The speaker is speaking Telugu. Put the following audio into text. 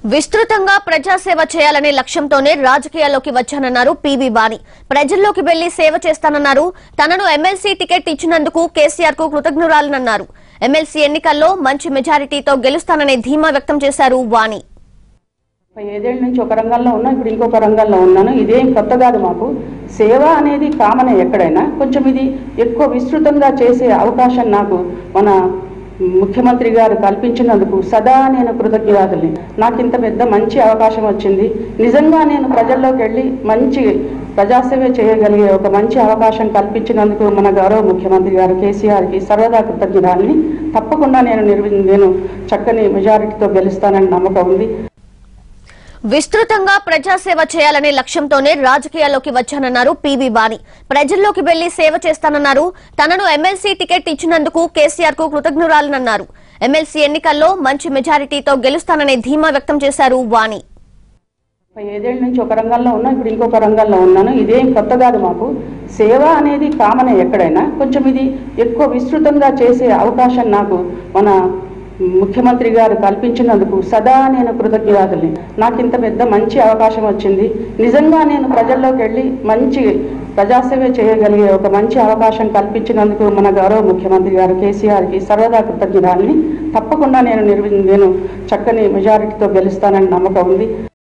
విస్తృతంగా ప్రజాసేవ చేయాలనే లక్ష్యంతోనే రాజకీయాల్లోకి వచ్చానన్నారు పీవీ బాని ప్రజల్లోకి వెళ్లి సేవ చేస్తానన్నారు తనను ఎమ్మెల్సీ టికెట్ ఇచ్చినందుకు కేసీఆర్ కు కృతజ్ఞురాలనన్నారు ఎమ్మెల్సీ ఎన్నికల్లో మంచి మెజారిటీతో గెలుస్తాననే ధీమా వ్యక్తం చేశారు వాణి ముప్పై ఐదేళ్ల నుంచి ఒక రంగంలో ఉన్నా ఇప్పుడు ఇంకొక రంగంలో ఉన్నాను ఇదేం కొత్త కాదు మాకు సేవ అనేది కామనే ఎక్కడైనా కొంచెం ఇది ఎక్కువ విస్తృతంగా చేసే అవకాశం నాకు మన ముఖ్యమంత్రి గారు కల్పించినందుకు సదా నేను కృతజ్ఞతల్ని నాకు ఇంత పెద్ద మంచి అవకాశం వచ్చింది నిజంగా నేను ప్రజల్లోకి వెళ్ళి మంచి ప్రజాసేవ చేయగలిగే ఒక మంచి అవకాశం కల్పించినందుకు మన గౌరవ ముఖ్యమంత్రి గారు కేసీఆర్కి సర్వదా కృతజ్ఞతల్ని తప్పకుండా నేను నిర్వి నేను చక్కని మెజారిటీతో గెలుస్తానని నమ్మకం ఉంది విస్తృతంగా ప్రజాసేవ చేయాలనే లక్ష్యంతోనే రాజకీయాల్లోకి వచ్చానన్నారు పీవీ బాని ప్రజల్లోకి వెళ్లి సేవ చేస్తానన్నారు తనను ఎమ్మెల్సీ టికెట్ ఇచ్చినందుకు కేసీఆర్ కు కృతజ్ఞురాలనన్నారు ఎమ్మెల్సీ ఎన్నికల్లో మంచి మెజారిటీతో గెలుస్తాననే ధీమా వ్యక్తం చేశారు వాణి ముప్పై ఐదేళ్ల నుంచి ఒక రంగంలో ఉన్నా ఇప్పుడు ఇంకొక రంగంలో ఉన్నాను ఇదేం కొత్త కాదు మాకు సేవ అనేది కామనే ఎక్కడైనా కొంచెం ఇది ఎక్కువ విస్తృతంగా చేసే అవకాశం నాకు మన ముఖ్యమంత్రి గారు కల్పించినందుకు సదా నేను కృతజ్ఞతల్ని నాకు ఇంత పెద్ద మంచి అవకాశం వచ్చింది నిజంగా నేను ప్రజల్లోకి వెళ్ళి మంచి ప్రజాసేవ చేయగలిగే ఒక మంచి అవకాశం కల్పించినందుకు మన గౌరవ ముఖ్యమంత్రి గారు కేసీఆర్కి సర్వదా కృతజ్ఞతల్ని తప్పకుండా నేను నిర్వి నేను చక్కని మెజారిటీతో గెలుస్తానని నమ్మకం ఉంది